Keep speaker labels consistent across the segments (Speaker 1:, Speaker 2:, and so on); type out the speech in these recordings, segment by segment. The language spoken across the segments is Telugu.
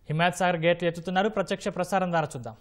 Speaker 1: హిమాయత్ సాగర్ గేట్లు ఎత్తుతున్నారు ప్రత్యక్ష ప్రసారం ద్వారా చూద్దాం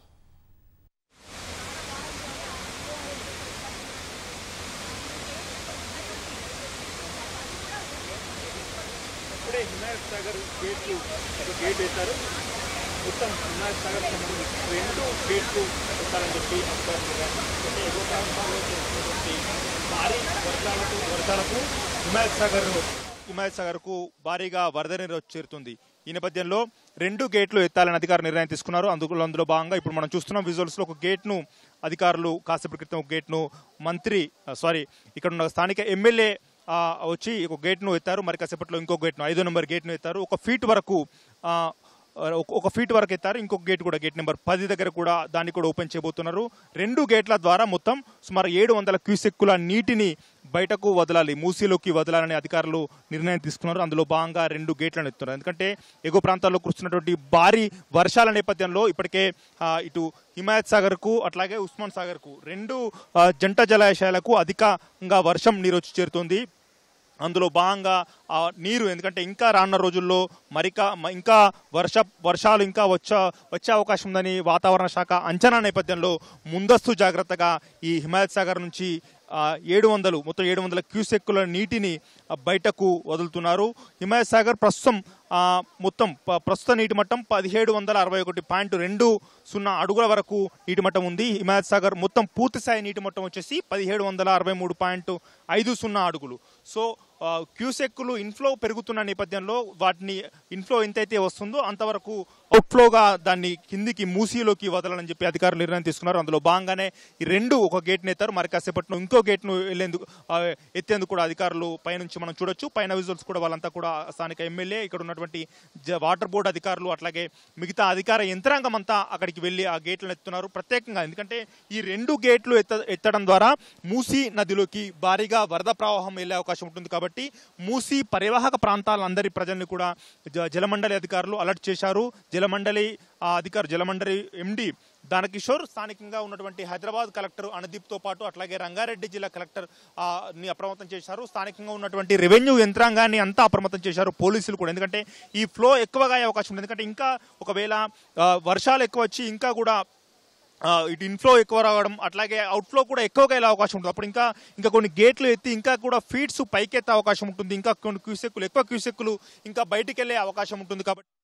Speaker 2: ఇప్పుడే హిమాయత్ సాగర్ గేట్లు ఒక గేట్ వేశారు మొత్తం హిమాయత్ సాగర్ సంబంధించి రెండు గేట్లు వేస్తారని చెప్పి అధికారులు చెప్పారు. అంటే ఎగువ ప్రాంతాల్లో చేస్తున్నటువంటి భారీ వర్షాలకు వర్షాలకు హిమాయత్ సాగర్ హిమాయత్ సాగర్కు భారీగా వరద నీరు వచ్చి చేరుతుంది ఈ నేపథ్యంలో రెండు గేట్లు ఎత్తాలని అధికారులు నిర్ణయం తీసుకున్నారు అందులో అందులో భాగంగా ఇప్పుడు మనం చూస్తున్నాం విజువల్స్ లో ఒక గేట్ను అధికారులు కాసేపటి క్రితం ఒక గేట్ను మంత్రి సారీ ఇక్కడ ఉన్న స్థానిక ఎమ్మెల్యే ఆ, వచ్చి ఒక గేట్ను ఎత్తారు మరి కాసేపట్లో ఇంకో గేట్ను ఐదో నెంబర్ గేట్ను ఎత్తారు ఒక ఫీట్ వరకు ఆ, ఒక- ఒక ఫీట్ వరకు ఎత్తారు ఇంకొక గేట్ కూడా గేట్ నెంబర్ పది దగ్గర కూడా దాన్ని కూడా ఓపెన్ చేయబోతున్నారు రెండు గేట్ల ద్వారా మొత్తం సుమారు ఏడు వందల క్యూసెక్కుల నీటిని బయటకు వదలాలి మూసీలోకి వదలాలని అధికారులు నిర్ణయం తీసుకున్నారు అందులో భాగంగా రెండు గేట్లను ఎత్తున్నారు ఎందుకంటే ఎగువ ప్రాంతాల్లో కురుస్తున్నటువంటి భారీ వర్షాల నేపథ్యంలో ఇప్పటికే ఆ, ఇటు హిమాయత్ సాగర్ కు అట్లాగే ఉస్మాన్ సాగర్ కు రెండు ఆ, జంట జలాశయాలకు అధికంగా వర్షం నీరు వచ్చి చేరుతుంది అందులో భాగంగా ఆ నీరు ఎందుకంటే ఇంకా రానున్న రోజుల్లో మరికా మ- ఇంకా వర్ష వర్షాలు ఇంకా వచ్చే వచ్చే అవకాశం ఉందని వాతావరణ శాఖ అంచనా నేపథ్యంలో ముందస్తు జాగ్రత్తగా ఈ హిమాయత్ సాగర్ నుంచి ఏడు వందలు మొత్తం ఏడు వందల క్యూసెక్కుల నీటిని ఆ, బయటకు వదులుతున్నారు హిమాయత్ సాగర్ ప్రస్తుతం ఆ, మొత్తం ప- ప్రస్తుత నీటి మట్టం పదిహేడు వందల అరవై ఒకటి పాయింట్ రెండు సున్నా అడుగుల వరకు నీటి మట్టం ఉంది హిమాయత్ సాగర్ మొత్తం పూర్తి స్థాయి నీటి మట్టం వచ్చేసి పదిహేడు వందల అరవై మూడు పాయింట్ ఐదు సున్నా అడుగులు సో ఆ, క్యూసెక్కులు ఇన్ఫ్లో పెరుగుతున్న నేపథ్యంలో వాటిని ఇన్ఫ్లో ఎంతైతే వస్తుందో అంతవరకు అవుట్ఫ్లోగా దాన్ని కిందికి మూసీలోకి వదలాలని చెప్పి అధికారులు నిర్ణయం తీసుకున్నారు అందులో భాగంగానే ఈ రెండు ఒక గేట్ని ఎత్తారు మరి కాసేపట్లో ఇంకో గేట్ను వెళ్ళేందుకు ఆ, ఎత్తేందుకు కూడా అధికారులు పైనుంచి మనం చూడొచ్చు పైన విజువల్స్ కూడా వాళ్ళంతా కూడా స్థానిక ఎమ్మెల్యే ఇక్కడ ఉన్నటువంటి జ- వాటర్ బోర్డు అధికారులు అట్లాగే మిగతా అధికార యంత్రాంగం అంతా అక్కడికి వెళ్ళి ఆ గేట్లను ఎత్తున్నారు ప్రత్యేకంగా ఎందుకంటే ఈ రెండు గేట్లు ఎత్త ఎత్తడం ద్వారా మూసీ నదిలోకి భారీగా వరద ప్రవాహం వెళ్ళే అవకాశం ఉంటుంది కాబట్టి మూసీ పరివాహక ప్రాంతాలందరి ప్రజల్ని కూడా జ- జలమండలి అధికారులు అలర్ట్ చేశారు జలమండలి ఆ అధికారు జలమండలి ఎండి దానకిషోర్ స్థానికంగా ఉన్నటువంటి హైదరాబాద్ కలెక్టర్ అనుదీప్ తో పాటు అట్లాగే రంగారెడ్డి జిల్లా కలెక్టర్ ఆ, ని అప్రమత్తం చేశారు స్థానికంగా ఉన్నటువంటి రెవెన్యూ యంత్రాంగాన్ని అంతా అప్రమత్తం చేశారు పోలీసులు కూడా ఎందుకంటే ఈ ఫ్లో ఎక్కువగా అయ్యే అవకాశం ఉంది ఎందుకంటే ఇంకా ఒకవేళ ఆ, వర్షాలు ఎక్కువ వచ్చి ఇంకా కూడా ఆ, ఇటు ఇన్ఫ్లో ఎక్కువ రావడం అట్లాగే అవుట్ఫ్లో కూడా ఎక్కువగా వెళ్ళే అవకాశం ఉంటుంది అప్పుడు ఇంకా ఇంకా కొన్ని గేట్లు ఎత్తి ఇంకా కూడా ఫీట్స్ పైకెత్తే అవకాశం ఉంటుంది ఇంకా కొన్ని క్యూసెక్కులు ఎక్కువ క్యూసెక్కులు ఇంకా బయటికి వెళ్ళే అవకాశం ఉంటుంది కాబట్టి